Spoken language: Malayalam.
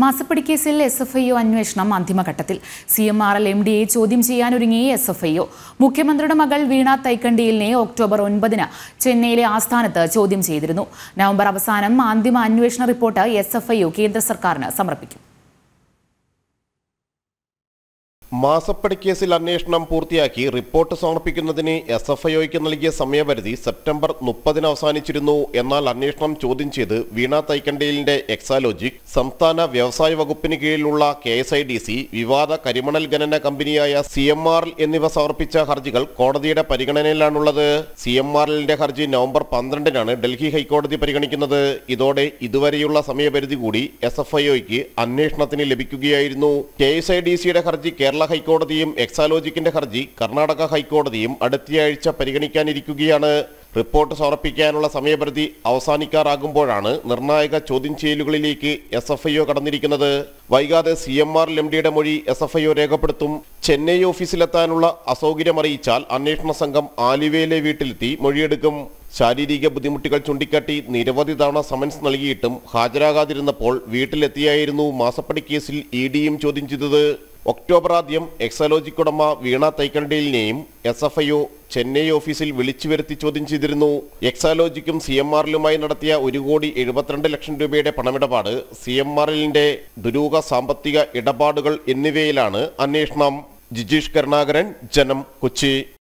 മാസപ്പടി കേസിൽ എസ് എഫ് ഐ ഒ അന്വേഷണം അന്തിമഘട്ടത്തിൽ C M R L M ഡിയെ ചോദ്യം ചെയ്യാനൊരുങ്ങി എസ് എഫ് ഐ ഒ മുഖ്യമന്ത്രിയുടെ മകൾ വീണ തൈക്കണ്ടിയിലിനെ ഒക്ടോബർ ഒൻപതിന് ചെന്നൈയിലെ ആസ്ഥാനത്ത് ചോദ്യം ചെയ്തിരുന്നു നവംബർ അവസാനം അന്തിമ അന്വേഷണ report S F I O കേന്ദ്ര സർക്കാരിന് സമർപ്പിക്കും മാസപ്പടി കേസിൽ അന്വേഷണം പൂർത്തിയാക്കി റിപ്പോർട്ട് സമർപ്പിക്കുന്നതിന് എസ് എഫ് ഐഒയ്ക്ക് നൽകിയ സമയപരിധി സെപ്റ്റംബർ മുപ്പതിന് അവസാനിച്ചിരുന്നു എന്നാൽ അന്വേഷണം ചോദ്യം ചെയ്ത് വീണ തൈക്കണ്ടയിലിന്റെ എക്സാലോജിക് സംസ്ഥാന വ്യവസായ വകുപ്പിന് കീഴിലുള്ള K S I D C വിവാദ കരിമണൽ ഖനന കമ്പനിയായ സി എം ആർ എന്നിവ സമർപ്പിച്ച ഹർജികൾ കോടതിയുടെ പരിഗണനയിലാണുള്ളത് സി എം ആർ എല്ലിന്റെ ഹർജി നവംബർ പന്ത്രണ്ടിനാണ് ഡൽഹി ഹൈക്കോടതി പരിഗണിക്കുന്നത് ഇതോടെ ഇതുവരെയുള്ള സമയപരിധി കൂടി എസ് എഫ് ഐഒയ്ക്ക് അന്വേഷണത്തിന് ലഭിക്കുകയായിരുന്നു കെ എസ് ഐ ഡി സിയുടെ ഹർജി കേരള ഹൈക്കോടതിയും എക്സാലോജിക്കിന്റെ ഹർജി കർണാടക ഹൈക്കോടതിയും അടുത്തയാഴ്ച പരിഗണിക്കാനിരിക്കുകയാണ് റിപ്പോർട്ട് സമർപ്പിക്കാനുള്ള സമയപരിധി അവസാനിക്കാറാകുമ്പോഴാണ് നിർണായക ചോദ്യം ചെയ്യലുകളിലേക്ക് എസ് എഫ് ഐ ഒ കടന്നിരിക്കുന്നത് വൈകാതെ സി എം ആർ എം ഡിയുടെ മൊഴി എസ് എഫ് ഐ ഒ രേഖപ്പെടുത്തും ചെന്നൈ ഓഫീസിലെത്താനുള്ള അസൗകര്യം അറിയിച്ചാൽ അന്വേഷണ സംഘം ആലുവയിലെ വീട്ടിലെത്തി മൊഴിയെടുക്കും ശാരീരിക ബുദ്ധിമുട്ടുകൾ ചൂണ്ടിക്കാട്ടി നിരവധി തവണ സമൻസ് നൽകിയിട്ടും ഹാജരാകാതിരുന്നപ്പോൾ വീട്ടിലെത്തിയായിരുന്നു മാസപ്പടി കേസിൽ ഇ ഡിയും ചോദ്യം ചെയ്തത് ഒക്ടോബർ ആദ്യം എക്സലോജിക് ഉടമ വീണ തൈക്കണ്ടയിലിനെയും S F I O Chennai ഓഫീസിൽ വിളിച്ചു വരുത്തി ചോദ്യം ചെയ്തിരുന്നു എക്സാലോജിക്കും സി എം ആറിലുമായി നടത്തിയ ഒരു കോടി എഴുപത്തിരണ്ട് ലക്ഷം രൂപയുടെ പണമിടപാട് സി എം ആറിലിന്റെ ദുരൂഹ സാമ്പത്തിക ഇടപാടുകൾ എന്നിവയിലാണ് അന്വേഷണം ജിജീഷ് കരുണാകരൻ ജനം കൊച്ചി